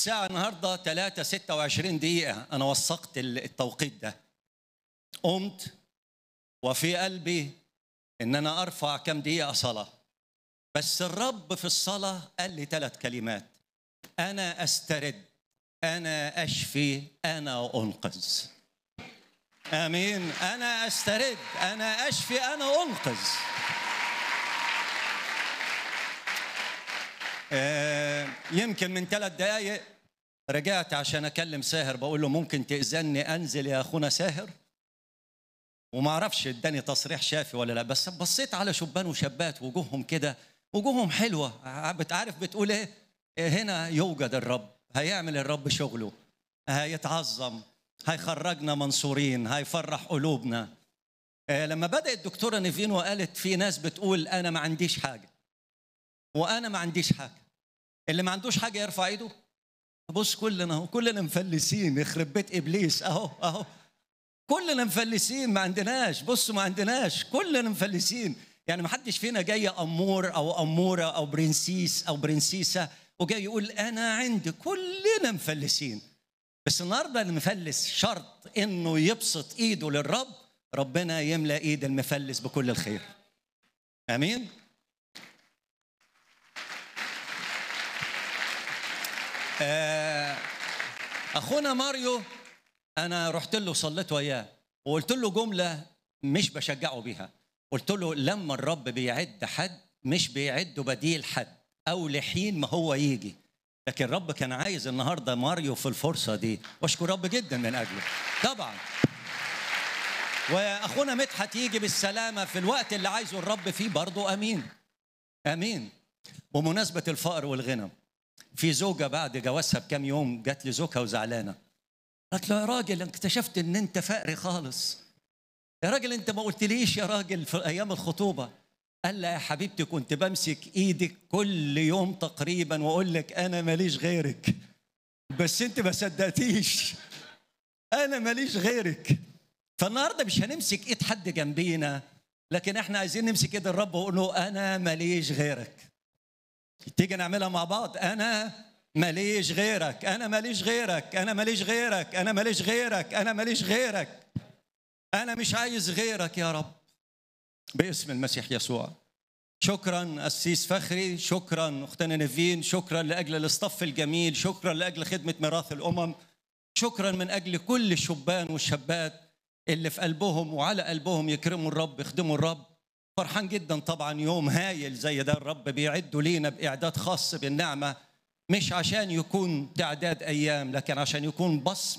الساعة النهاردة 3 26 دقيقة أنا وثقت التوقيت ده قمت وفي قلبي إن أنا أرفع كم دقيقة صلاة بس الرب في الصلاة قال لي ثلاث كلمات أنا أسترد أنا أشفي أنا أنقذ آمين أنا أسترد أنا أشفي أنا أنقذ آه، يمكن من ثلاث دقايق رجعت عشان اكلم ساهر بقول له ممكن تاذني انزل يا اخونا ساهر وما اعرفش اداني تصريح شافي ولا لا بس بصيت على شبان وشابات وجوههم كده وجوههم حلوه بتعرف بتقول ايه هنا يوجد الرب هيعمل الرب شغله هيتعظم هيخرجنا منصورين هيفرح قلوبنا آه، لما بدات الدكتوره نيفين وقالت في ناس بتقول انا ما عنديش حاجه وانا ما عنديش حاجه اللي ما عندوش حاجه يرفع ايده بص كلنا اهو كلنا مفلسين يخرب بيت ابليس اهو اهو كلنا مفلسين ما عندناش بصوا ما عندناش كلنا مفلسين يعني ما حدش فينا جاي امور او اموره او برنسيس او برنسيسه وجاي يقول انا عندي كلنا مفلسين بس النهارده المفلس شرط انه يبسط ايده للرب ربنا يملا ايد المفلس بكل الخير امين آه، اخونا ماريو انا رحت له صليت وياه وقلت له جمله مش بشجعه بيها قلت له لما الرب بيعد حد مش بيعده بديل حد او لحين ما هو يجي لكن الرب كان عايز النهارده ماريو في الفرصه دي واشكر رب جدا من اجله طبعا واخونا مدحت يجي بالسلامه في الوقت اللي عايزه الرب فيه برضه امين امين بمناسبه الفقر والغنى في زوجة بعد جوازها بكام يوم جات لي زوجها وزعلانة قالت له يا راجل أنا اكتشفت ان انت فقري خالص يا راجل انت ما قلتليش يا راجل في ايام الخطوبة قال لها يا حبيبتي كنت بمسك ايدك كل يوم تقريبا واقول لك انا ماليش غيرك بس انت ما صدقتيش انا ماليش غيرك فالنهارده مش هنمسك ايد حد جنبينا لكن احنا عايزين نمسك ايد الرب ونقول له انا ماليش غيرك تيجي نعملها مع بعض انا ماليش غيرك انا ماليش غيرك انا ماليش غيرك انا ماليش غيرك انا ماليش غيرك انا مش عايز غيرك يا رب باسم المسيح يسوع شكرا أسيس فخري شكرا أختنا نيفين شكرا لأجل الاصطف الجميل شكرا لأجل خدمة ميراث الأمم شكرا من أجل كل الشبان والشابات اللي في قلبهم وعلى قلبهم يكرموا الرب يخدموا الرب فرحان جدا طبعا يوم هايل زي ده الرب بيعده لينا بإعداد خاص بالنعمة مش عشان يكون تعداد أيام لكن عشان يكون بصم